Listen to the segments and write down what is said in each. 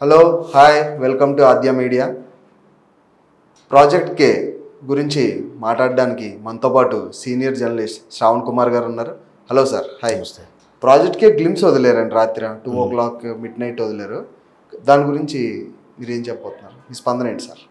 Hello hi welcome to Aadya media project K గురించి మాట్లాడడానికి మనతో పాటు సీనియర్ జర్నలిస్ట్ శ్రావణ్ కుమార్ గారు ఉన్నారు hello sir hi namaste project K glimpse వదిలేరండి రాత్రి two o'clock midnight వదిలేరు దాని గురించి మీరు ఏం చెప్పబోతున్నారు మీ స్పందన ఏంటి సార్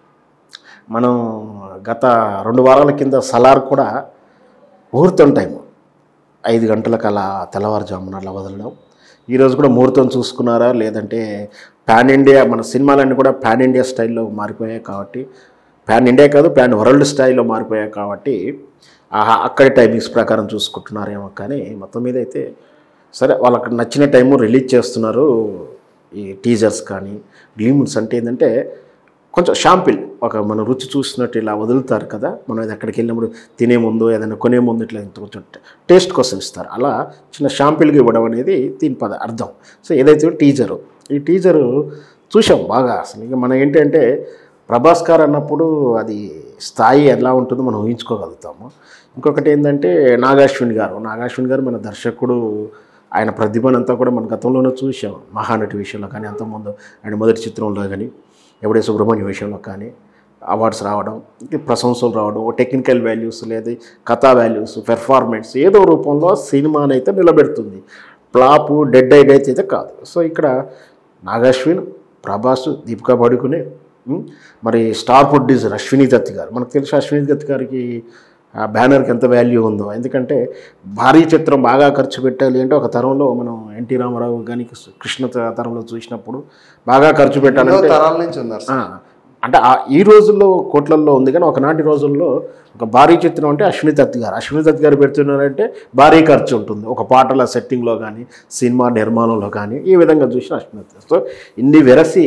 మనం గత రెండు వారాల కింద సలార్ కూడా ముహూర్తం టైం ఐదు గంటలకు అలా తెల్లవారుజామున అలా వదలడం ఈరోజు కూడా ముహూర్తం చూసుకున్నారా లేదంటే పాన్ ఇండియా మన సినిమాలన్నీ కూడా పాన్ ఇండియా స్టైల్లో మారిపోయాయి కాబట్టి పాన్ ఇండియా కాదు పాన్ వరల్డ్ స్టైల్లో మారిపోయాయి కాబట్టి ఆహా అక్కడి టైమింగ్స్ ప్రకారం చూసుకుంటున్నారేమో కానీ మొత్తం మీద అయితే సరే వాళ్ళకి నచ్చిన టైము రిలీజ్ చేస్తున్నారు ఈ టీజర్స్ కానీ గ్లీమ్స్ అంటే ఏంటంటే కొంచెం షాంపిల్ ఒక మన రుచి చూసినట్టు ఇలా వదులుతారు కదా మనం ఇది ఎక్కడికి వెళ్ళినప్పుడు తినే ముందు ఏదైనా కొనే ముందు ఇట్లా ఇంత కొంచెం టేస్ట్ కోసం ఇస్తారు అలా చిన్న షాంపిల్గా ఇవ్వడం అనేది దీని పద అర్థం సో ఏదైతే టీజరు ఈ టీజరు చూసాం బాగా అసలు ఇంకా మనం ఏంటంటే ప్రభాస్ గారు అన్నప్పుడు అది స్థాయి ఎలా ఉంటుందో మనం ఊహించుకోగలుగుతాము ఇంకొకటి ఏంటంటే నాగాశ్విన్ గారు నాగాశ్విన్ గారు మన దర్శకుడు ఆయన ప్రతిభనంతా కూడా మన గతంలోనే చూసాం మహానటి విషయంలో కానీ అంతకుముందు ఆయన మొదటి చిత్రంలో కానీ ఎవడే సుబ్రహ్మణ్య విషయంలో కానీ అవార్డ్స్ రావడం ఇంకా ప్రశంసలు రావడం టెక్నికల్ వాల్యూస్ లేదా కథా వాల్యూస్ పెర్ఫార్మెన్స్ ఏదో రూపంలో సినిమాని అయితే నిలబెడుతుంది ఫ్లాప్ డెడ్ ఐడ్ అయితే కాదు సో ఇక్కడ నాగాశ్విన్ ప్రభాస్ దీపికా పడుకునే మరి స్టార్ ప్రొడ్యూసర్ అశ్విని దత్ గారు మనకు తెలుసు అశ్విని దత్ గారికి ఆ బ్యానర్కి ఎంత వాల్యూ ఉందో ఎందుకంటే భారీ చిత్రం బాగా ఖర్చు పెట్టాలి అంటే ఒక తరంలో మనం ఎన్టీ రామారావు కానీ కృష్ణ తరంలో చూసినప్పుడు బాగా ఖర్చు ఎన్నో పెట్టాలంటే తరాల నుంచి ఉన్నారు ఆ, సార్ అంటే ఆ- ఈ రోజుల్లో కోట్లల్లో ఉంది కానీ ఒకనాటి రోజుల్లో ఒక భారీ చిత్రం అంటే అశ్విని దత్ గారు అశ్విని దత్ గారు పెడుతున్నారంటే భారీ ఖర్చు ఉంటుంది ఒక పాటల సెట్టింగ్లో కానీ సినిమా నిర్మాణంలో కానీ ఈ విధంగా చూసిన అశ్విని దత్ గారు. సో ఇన్ని వెరసి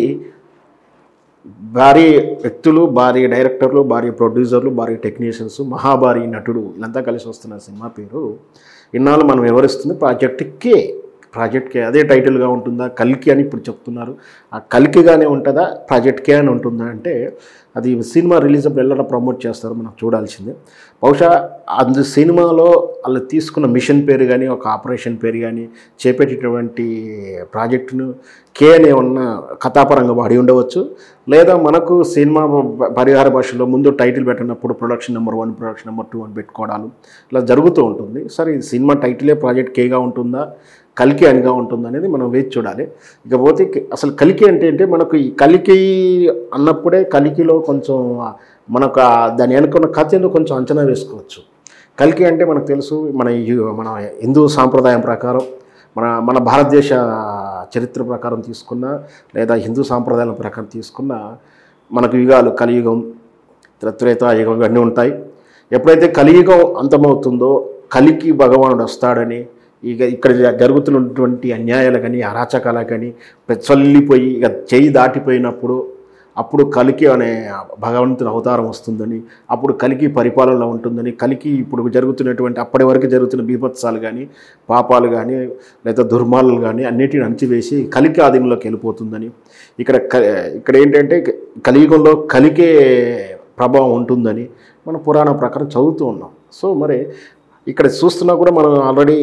భారీ వ్యక్తులు భారీ డైరెక్టర్లు భారీ ప్రొడ్యూసర్లు భారీ టెక్నీషియన్స్ మహాభారీ నటుడు వీళ్ళంతా కలిసి వస్తున్న సినిమా పేరు ఇన్నాళ్ళు మనం వివరిస్తుంది ప్రాజెక్ట్ కే ప్రాజెక్ట్ కే అదే టైటిల్గా ఉంటుందా కల్కి అని ఇప్పుడు చెప్తున్నారు ఆ కల్కిగానే ఉంటుందా ప్రాజెక్ట్ కే అని ఉంటుందా అంటే అది సినిమా రిలీజ్ అప్పుడు ఎలా ప్రమోట్ చేస్తారో మనం చూడాల్సిందే బహుశా అందు సినిమాలో వాళ్ళు తీసుకున్న మిషన్ పేరు కానీ ఒక ఆపరేషన్ పేరు కానీ చేపట్టేటువంటి ప్రాజెక్టును కే అనే ఉన్న కథాపరంగా వాడి ఉండవచ్చు లేదా మనకు సినిమా ప- పరిహార భాషలో ముందు టైటిల్ పెట్టినప్పుడు production number one production number two అని పెట్టుకోవడాలు ఇలా జరుగుతూ ఉంటుంది సరే ఈ సినిమా టైటిలే ప్రాజెక్ట్ కేగా ఉంటుందా కలికి అనిగా ఉంటుందా అనేది మనం వేచి చూడాలి ఇకపోతే కి- అసలు కలికి అంటే అంటే మనకు ఈ కలికి అన్నప్పుడే కలికిలో కొంచెం మనకు ఆ దాని వెనుకున్న కథను కొంచెం అంచనా వేసుకోవచ్చు కలికి అంటే మనకు తెలుసు మన యు- మన హిందూ సాంప్రదాయం ప్రకారం మన మన భారతదేశ చరిత్ర ప్రకారం తీసుకున్న లేదా హిందూ సాంప్రదాయాల ప్రకారం తీసుకున్న మనకు యుగాలు కలియుగం త్రేతాయుగం అన్నీ ఉంటాయి ఎప్పుడైతే కలియుగం అంతమవుతుందో కలికి భగవానుడు వస్తాడని ఇక ఇక్కడ జరుగుతున్నటువంటి అన్యాయాలు కానీ అరాచకాలు కానీ ప్రచల్లిపోయి ఇక చేయి దాటిపోయినప్పుడు అప్పుడు కలికి అనే భగవంతుని అవతారం వస్తుందని అప్పుడు కలికి పరిపాలనలో ఉంటుందని కలికి ఇప్పుడు జరుగుతున్నటువంటి అప్పటి వరకు జరుగుతున్న బీభత్సాలు కానీ పాపాలు కానీ లేదా దుర్మాలు కానీ అన్నిటిని అణచివేసి కలికి ఆధీనంలోకి వెళ్ళిపోతుందని ఇక్కడ క ఇక్కడ ఏంటంటే కలియుగంలో కలికే ప్రభావం ఉంటుందని మన పురాణ ప్రకారం చదువుతూ ఉన్నాం సో మరి ఇక్కడ చూస్తున్నా కూడా మనం ఆల్రెడీ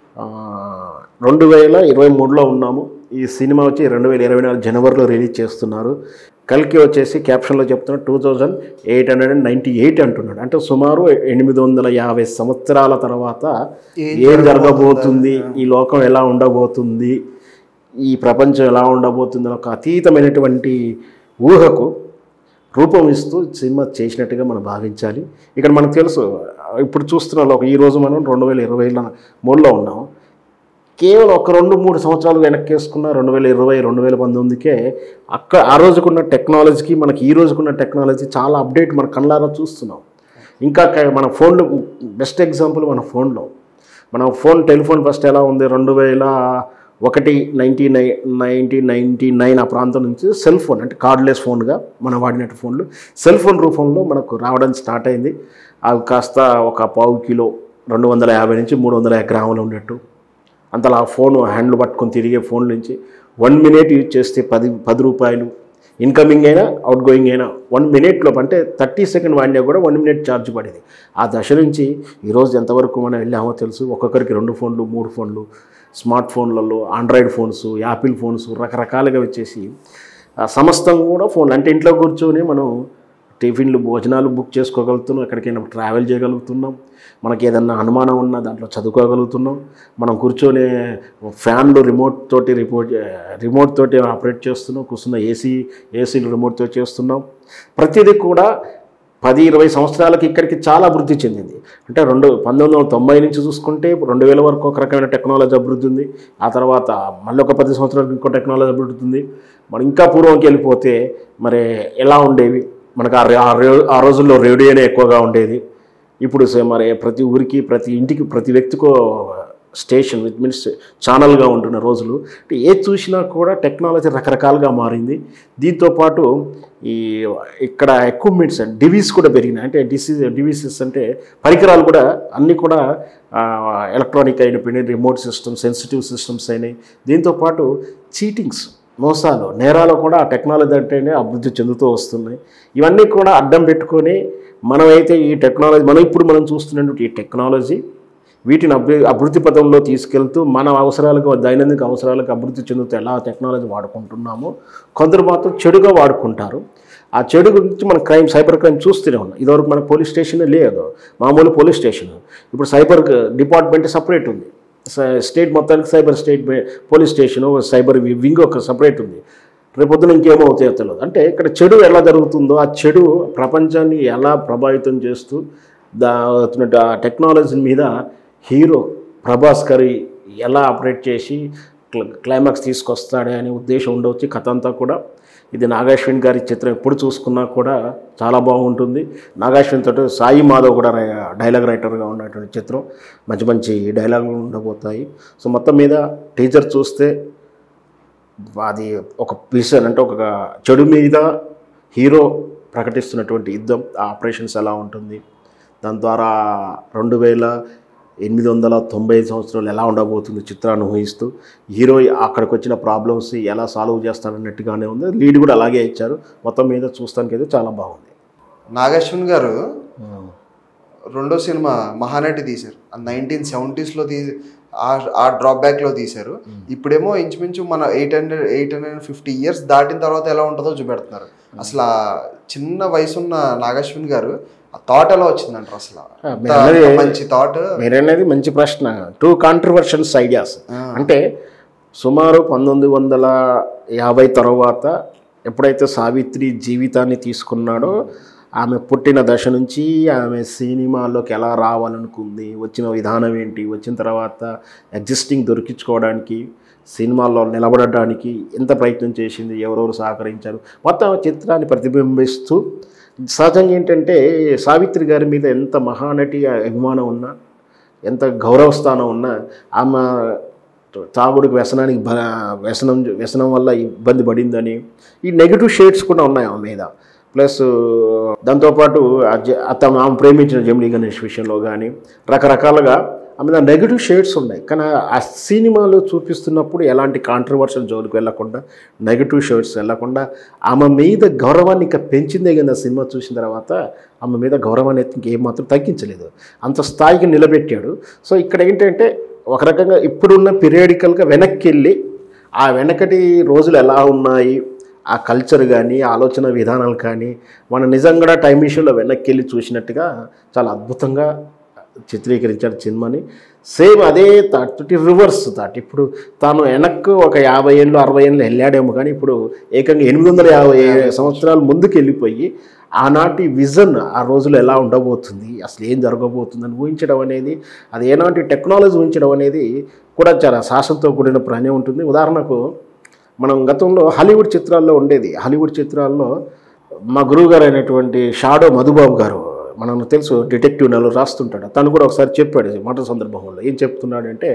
రెండు వేల ఇరవై మూడులో ఉన్నాము ఈ సినిమా వచ్చి రెండు వేల ఇరవై నాలుగు జనవరిలో రిలీజ్ చేస్తున్నారు కల్కి వచ్చేసి క్యాప్షన్లో చెప్తున్నారు two thousand eight hundred and ninety eight అంటున్నాడు అంటే సుమారు ఎనిమిది వందల యాభై సంవత్సరాల తర్వాత ఏం ఏం జరగబోతుంది ఈ లోకం ఎలా ఉండబోతుంది ఈ ప్రపంచం ఎలా ఉండబోతుంది అని ఒక అతీతమైనటువంటి ఊహకు రూపం ఇస్తూ సినిమా చేసినట్టుగా మనం భావించాలి ఇక్కడ మనకు తెలుసు ఇప్పుడు చూస్తున్న లోకం ఈ రోజు మనం రెండు వేల ఇరవై మూడులో ఉన్నాం కేవలం ఒక రెండు మూడు సంవత్సరాలు వెనక్కి వేసుకున్న రెండు వేల ఇరవై రెండు వేల పంతొమ్మిదికే అక్కడ ఆ రోజుకున్న టెక్నాలజీకి మనకి ఈ రోజుకున్న టెక్నాలజీ చాలా అప్డేట్ మన కళ్ళారా చూస్తున్నాం ఇంకా క- మన ఫోన్లో బెస్ట్ ఎగ్జాంపుల్ మన ఫోన్లో మన ఫోన్ టెలిఫోన్ ఫస్ట్ ఎలా ఉంది రెండు వేల ఒకటి నైంటీ నై నైన్టీన్ నైంటీ నైన్ ఆ ప్రాంతం నుంచి సెల్ ఫోన్ అంటే కార్డ్లెస్ ఫోన్గా మనం వాడినట్టు ఫోన్లు సెల్ ఫోన్ రూపంలో మనకు రావడం స్టార్ట్ అయింది అవి కాస్త ఒక పావు కిలో రెండు వందల యాభై నుంచి మూడు వందల గ్రాములు ఉన్నట్టు అంతలా ఆ ఫోన్ హ్యాండ్లు పట్టుకొని తిరిగే ఫోన్ నుంచి వన్ మినిట్ యూజ్ చేస్తే పది పది రూపాయలు ఇన్కమింగ్ అయినా అవుట్ గోయింగ్ అయినా వన్ మినిట్లో అంటే థర్టీ సెకండ్ వాడినా కూడా వన్ మినిట్ ఛార్జ్ పడేది ఆ దశ నుంచి ఈరోజు ఎంతవరకు మనం వెళ్ళామో తెలుసు ఒక్కొక్కరికి రెండు ఫోన్లు మూడు ఫోన్లు స్మార్ట్ ఫోన్లలో ఆండ్రాయిడ్ ఫోన్స్ యాపిల్ ఫోన్స్ రకరకాలుగా వచ్చేసి ఆ సమస్తం కూడా ఫోన్లు అంటే ఇంట్లో కూర్చొని మనం టిఫిన్లు భోజనాలు బుక్ చేసుకోగలుగుతున్నాం ఎక్కడికైనా ట్రావెల్ చేయగలుగుతున్నాం మనకి ఏదన్నా అనుమానం ఉన్నా దాంట్లో చదువుకోగలుగుతున్నాం మనం కూర్చొని ఫ్యాన్లు రిమోట్ తోటి రిపోర్ట్ రిమోట్ తోటి ఆపరేట్ చేస్తున్నాం కూర్చున్న ఏసీ ఏసీలు రిమోట్తో చేస్తున్నాం ప్రతిదీ కూడా పది ఇరవై సంవత్సరాలకి ఇక్కడికి చాలా అభివృద్ధి చెందింది అంటే రెండు పంతొమ్మిది వందల తొంభై నుంచి చూసుకుంటే రెండు వేల వరకు ఒక రకమైన టెక్నాలజీ అభివృద్ధి ఉంది ఆ తర్వాత మళ్ళీ ఒక పది సంవత్సరాలకు ఇంకో టెక్నాలజీ అభివృద్ధి ఉంది మనం ఇంకా పూర్వంకి వెళ్ళిపోతే మరి ఎలా ఉండేవి మనకు ఆ రే- ఆ రే- ఆ రోజుల్లో రేడియోనే ఎక్కువగా ఉండేది ఇప్పుడు సే- మరి ప్రతి ఊరికి ప్రతి ఇంటికి ప్రతి వ్యక్తికో స్టేషన్ విత్ మీన్స్ ఛానల్గా ఉంటున్న రోజులు అంటే ఏది చూసినా కూడా టెక్నాలజీ రకరకాలుగా మారింది దీంతో పాటు ఈ ఇక్కడ ఎక్విప్మెంట్స్ డివీస్ కూడా పెరిగినాయి అంటే డిసీజ్ డివీసెస్ అంటే పరికరాలు కూడా అన్నీ కూడా ఎలక్ట్రానిక్ అయినపోయినాయి రిమోట్ సిస్టమ్ సెన్సిటివ్ సిస్టమ్స్ అయినాయి దీంతో పాటు చీటింగ్స్ మోసాలు నేరాలు కూడా ఆ టెక్నాలజీ అంటేనే అభివృద్ధి చెందుతూ వస్తున్నాయి ఇవన్నీ కూడా అడ్డం పెట్టుకొని మనమైతే ఈ టెక్నాలజీ మనం ఇప్పుడు మనం చూస్తున్నటువంటి ఈ టెక్నాలజీ వీటిని అభి అభివృద్ధి పథంలో తీసుకెళ్తూ మన అవసరాలకు దైనందిక అవసరాలకు అభివృద్ధి చెందుతూ ఎలా టెక్నాలజీ వాడుకుంటున్నామో కొందరు మాత్రం చెడుగా వాడుకుంటారు ఆ చెడు గురించి మన క్రైమ్ సైబర్ క్రైమ్ చూస్తూనే ఉన్నాం ఇదివరకు మన పోలీస్ స్టేషన్ లేదు మామూలు పోలీస్ స్టేషన్ ఇప్పుడు సైబర్ డిపార్ట్మెంట్ సపరేట్ ఉంది స- స్టేట్ మొత్తానికి సైబర్ స్టేట్ బే- పోలీస్ స్టేషన్ సైబర్ వి- వింగ్ ఒక సపరేట్ ఉంది రేపొద్దున ఇంకేమవుతాయో తెలియదు అంటే ఇక్కడ చెడు ఎలా జరుగుతుందో ఆ చెడు ప్రపంచాన్ని ఎలా ప్రభావితం చేస్తూ దా ఆ టెక్నాలజీ మీద హీరో ప్రభాస్ గారి ఎలా ఆపరేట్ చేసి క్ల- క్లైమాక్స్ తీసుకొస్తాడే అనే ఉద్దేశం ఉండవచ్చు కథ అంతా కూడా ఇది నాగాశ్విన్ గారి చిత్రం ఎప్పుడు చూసుకున్నా కూడా చాలా బాగుంటుంది నాగాశ్విన్ తోటి సాయి మాధవ్ కూడా రై- డైలాగ్ రైటర్గా ఉన్నటువంటి చిత్రం మంచి మంచి డైలాగులు ఉండబోతాయి సో మొత్తం మీద టీజర్ చూస్తే అది ఒక విజన్ అంటే ఒక చెడు మీద హీరో ప్రకటిస్తున్నటువంటి యుద్ధం ఆ ఆపరేషన్స్ ఎలా ఉంటుంది దాని ద్వారా రెండు వేల ఎనిమిది వందల తొంభై ఐదు సంవత్సరాలు ఎలా ఉండబోతుంది చిత్రాన్ని ఊహిస్తూ హీరో అక్కడికి వచ్చిన ప్రాబ్లమ్స్ ఎలా సాల్వ్ చేస్తారన్నట్టుగానే ఉంది లీడ్ కూడా అలాగే ఇచ్చారు మొత్తం మీద చూస్తానికి అయితే చాలా బాగుంది నాగశ్విన్ గారు రెండో సినిమా మహానటి తీశారు నైన్టీన్ సెవెంటీస్లో తీ ఆ- ఆ డ్రాప్ బ్యాక్లో తీశారు ఇప్పుడేమో ఇంచుమించు మన eight hundred eight hundred fifty years దాటిన తర్వాత ఎలా ఉంటుందో చూపెడుతున్నారు అసలు ఆ చిన్న వయసున్న నాగశ్విన్ గారు ఆ థాట్ ఎలా వచ్చిందంటారు అసలు అంత- మీరు అన్నది- అంత మంచి థాట్ మీరనేది మంచి ప్రశ్న టూ కాంట్రవర్షన్స్ ఐడియాస్ అంటే సుమారు పంతొమ్మిది వందల యాభై తర్వాత ఎప్పుడైతే సావిత్రి జీవితాన్ని తీసుకున్నాడో ఆమె పుట్టిన దశ నుంచి ఆమె సినిమాలోకి ఎలా రావాలనుకుంది వచ్చిన విధానం ఏంటి వచ్చిన తర్వాత ఎగ్జిస్టింగ్ దొరికించుకోవడానికి సినిమాల్లో నిలబడడానికి ఎంత ప్రయత్నం చేసింది ఎవరెవరు సహకరించారు మొత్తం ఆ చిత్రాన్ని ప్రతిబింబిస్తూ సహజంగా ఏంటంటే సావిత్రి గారి మీద ఎంత మహానటి అభిమానం ఉన్నా ఎంత గౌరవ స్థానం ఉన్నా ఆమె తాగుడికి వ్యసనానికి బ వ్యసనం వ్యసనం వల్ల ఇబ్బంది పడిందని ఈ నెగిటివ్ షేడ్స్ కూడా ఉన్నాయి ఆమె మీద ప్లస్ దాంతోపాటు ఆ జ- అతను ఆమె ప్రేమించిన జమినీ గణేష్ విషయంలో కానీ రకరకాలుగా ఆమె మీద నెగిటివ్ షేడ్స్ ఉన్నాయి కానీ ఆ సినిమాలో చూపిస్తున్నప్పుడు ఎలాంటి కాంట్రవర్షియల్ జోలికి వెళ్ళకుండా నెగిటివ్ షేడ్స్ వెళ్ళకుండా ఆమె మీద గౌరవాన్ని ఇంకా పెంచిందే కానీ ఆ సినిమా చూసిన తర్వాత ఆమె మీద గౌరవాన్ని అయితే ఇంకేం మాత్రం తగ్గించలేదు అంత స్థాయికి నిలబెట్టాడు సో ఇక్కడ ఏంటంటే ఒక రకంగా ఇప్పుడున్న పీరియాడికల్గా వెనక్కి వెళ్ళి ఆ వెనకటి రోజులు ఎలా ఉన్నాయి ఆ కల్చర్ కానీ ఆలోచన విధానాలు కానీ మనం నిజంగా టైం మిషన్లో వెనక్కి వెళ్ళి చూసినట్టుగా చాలా అద్భుతంగా చిత్రీకరించాడు సినిమాని సేమ్ అదే థాట్ రివర్స్ థాట్ ఇప్పుడు తాను వెనక్కు ఒక యాభై ఏళ్ళు అరవై ఏళ్ళు వెళ్ళాడేమో కానీ ఇప్పుడు ఏకంగా ఎనిమిది వందల యాభై సంవత్సరాలు ముందుకు వెళ్ళిపోయి ఆనాటి విజన్ ఆ రోజులు ఎలా ఉండబోతుంది అసలు ఏం జరగబోతుందని ఊహించడం అనేది అది ఏనాటి టెక్నాలజీ ఊహించడం అనేది కూడా చాలా సాహసంతో కూడిన పని ఉంటుంది ఉదాహరణకు మనం గతంలో హాలీవుడ్ చిత్రాల్లో ఉండేది హాలీవుడ్ చిత్రాల్లో మా గురువు గారు అయినటువంటి షాడో మధుబాబు గారు మనం తెలుసు డిటెక్టివ్ నెలలో రాస్తుంటాడు తను కూడా ఒకసారి చెప్పాడు ఈ మాట సందర్భంలో ఏం చెప్తున్నాడంటే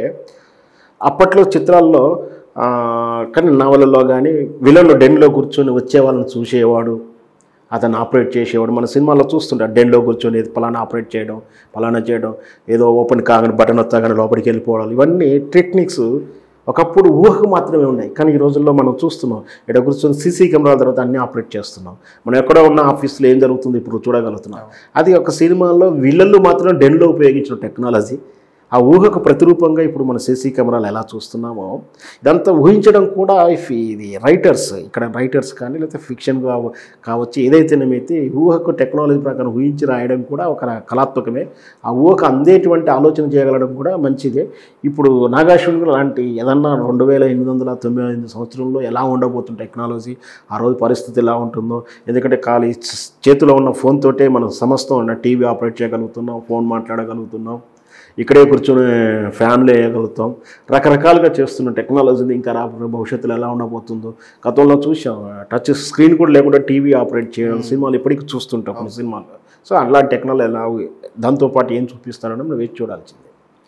అప్పట్లో చిత్రాల్లో ఆ, కానీ నవలలో కానీ విలన్లో డెన్లో కూర్చొని వచ్చే వాళ్ళని చూసేవాడు అతను ఆపరేట్ చేసేవాడు మన సినిమాలో చూస్తుంటాడు డెన్లో కూర్చొని పలానా ఆపరేట్ చేయడం పలానా చేయడం ఏదో ఓపెన్ కాగానే బటన్ వచ్చాగానే లోపలికి వెళ్ళిపోవడం ఇవన్నీ టెక్నిక్స్ ఒకప్పుడు ఊహకు మాత్రమే ఉన్నాయి కానీ ఈ రోజుల్లో మనం చూస్తున్నాం ఇక్కడ కూర్చొని సీసీ కెమెరాల తర్వాత అన్ని ఆపరేట్ చేస్తున్నాం మనం ఎక్కడో ఉన్న ఆఫీస్లో ఏం జరుగుతుంది ఇప్పుడు చూడగలుగుతున్నాం అది ఒక సినిమాలో విలన్లు మాత్రం డెన్లో ఉపయోగించిన టెక్నాలజీ ఆ ఊహకు ప్రతిరూపంగా ఇప్పుడు మన సీసీ కెమెరాలు ఎలా చూస్తున్నామో ఇదంతా ఊహించడం కూడా ఇఫ్ ఇది రైటర్స్ ఇక్కడ రైటర్స్ కానీ లేకపోతే ఫిక్షన్ కావ కావచ్చు ఏదైతేనేమైతే ఊహకు టెక్నాలజీ ప్రకారం ఊహించి రాయడం కూడా ఒక కళాత్మకమే ఆ ఊహకు అందేటువంటి ఆలోచన చేయగలడం కూడా మంచిదే ఇప్పుడు నాగార్జున లాంటి ఏదన్నా రెండు వేల ఎనిమిది వందల తొంభై ఐదు సంవత్సరంలో ఎలా ఉండబోతుంది టెక్నాలజీ ఆ రోజు పరిస్థితి ఎలా ఉంటుందో ఎందుకంటే ఖాళీ చేతిలో ఉన్న ఫోన్ తోటే మనం సమస్తం ఉన్న టీవీ ఆపరేట్ చేయగలుగుతున్నాం ఫోన్ మాట్లాడగలుగుతున్నాం ఇక్కడే కూర్చొని ఫ్యాన్లు వేయగలుగుతాం రకరకాలుగా చేస్తున్న టెక్నాలజీని ఇంకా రాబోయే భవిష్యత్తులో ఎలా ఉండబోతుందో గతంలో చూసాం టచ్ స్క్రీన్ కూడా లేకుండా టీవీ ఆపరేట్ చేయడం సినిమాలు ఇప్పటికీ చూస్తుంటాం కొన్ని సినిమాలు సో అలాంటి టెక్నాలజీ ఎలా దాంతోపాటు ఏం చూపిస్తారని మనం వేచి చూడాల్సిందే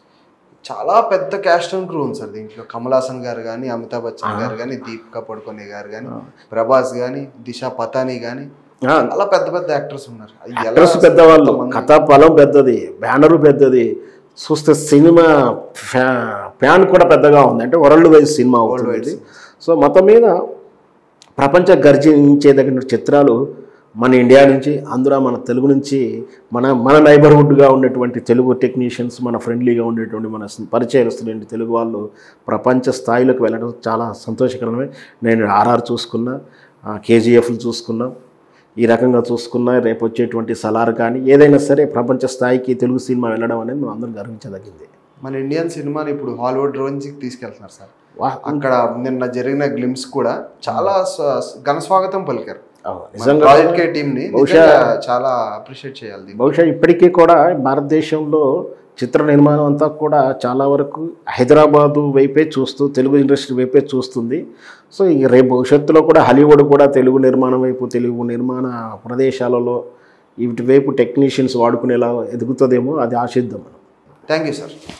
చాలా పెద్ద క్యాస్ట్ అండ్ క్రూ ఉంది సార్ దీంట్లో కమల్ హాసన్ గారు కానీ అమితాబ్ బచ్చన్ గారు కానీ దీపికా పడుకొనే గారు కానీ ప్రభాస్ కానీ దిశా పతాని కానీ ఆ, చాలా పెద్ద పెద్ద యాక్టర్స్ ఉన్నారు అది ఎలా అడ్రస్ పెద్దవాళ్ళు ఎంతమంది- కథా బలం పెద్దది బ్యానరు పెద్దది చూస్తే సినిమా ఫ్యా ఫ్యాన్ కూడా పెద్దగా ఉంది అంటే వరల్డ్ వైజ్ సినిమా అవుతుంది ఇది సో మొత్తం మీద ప్రపంచ గర్జించేదగిన చిత్రాలు మన ఇండియా నుంచి అందులో మన తెలుగు నుంచి మన మన నైబర్హుడ్గా ఉన్నటువంటి తెలుగు టెక్నీషియన్స్ మన ఫ్రెండ్లీగా ఉండేటువంటి మన పరిచయస్తులేంటి తెలుగు వాళ్ళు ప్రపంచ స్థాయిలోకి వెళ్ళడం చాలా సంతోషకరమే నేను ఆర్ఆర్ చూసుకున్నా కేజీఎఫ్లు చూసుకున్నా ఈ రకంగా చూసుకున్నా రేపు వచ్చేటువంటి సలార్ కానీ ఏదైనా సరే ప్రపంచ స్థాయికి తెలుగు సినిమా వెళ్ళడం అనేది మనం అందరం గర్వించదగింది మన ఇండియన్ సినిమాని ఇప్పుడు హాలీవుడ్ రేంజ్కి తీసుకెళ్తున్నారు సార్ వా అక్కడ నిన్న జరిగిన గ్లిమ్స్ కూడా చాలా స్వ- ఘన స్వాగతం పలికారు అవును, నిజంగా ప్రాజెక్ట్ కే టీమ్ ని బహుశా- నిజంగా చాలా అప్రిషియేట్ చేయాలి దీన్ని. బహుశా ఇప్పటికీ కూడా భారతదేశంలో చిత్ర నిర్మాణం అంతా కూడా చాలా వరకు హైదరాబాదు వైపే చూస్తూ తెలుగు ఇండస్ట్రీ వైపే చూస్తుంది సో ఈ రేపు భవిష్యత్తులో కూడా హాలీవుడ్ కూడా తెలుగు నిర్మాణం వైపు తెలుగు నిర్మాణ ప్రదేశాలలో వీటి వైపు టెక్నీషియన్స్ వాడుకునేలా ఎదుగుతుందేమో అది ఆశిద్దాం మనం థ్యాంక్ యూ సార్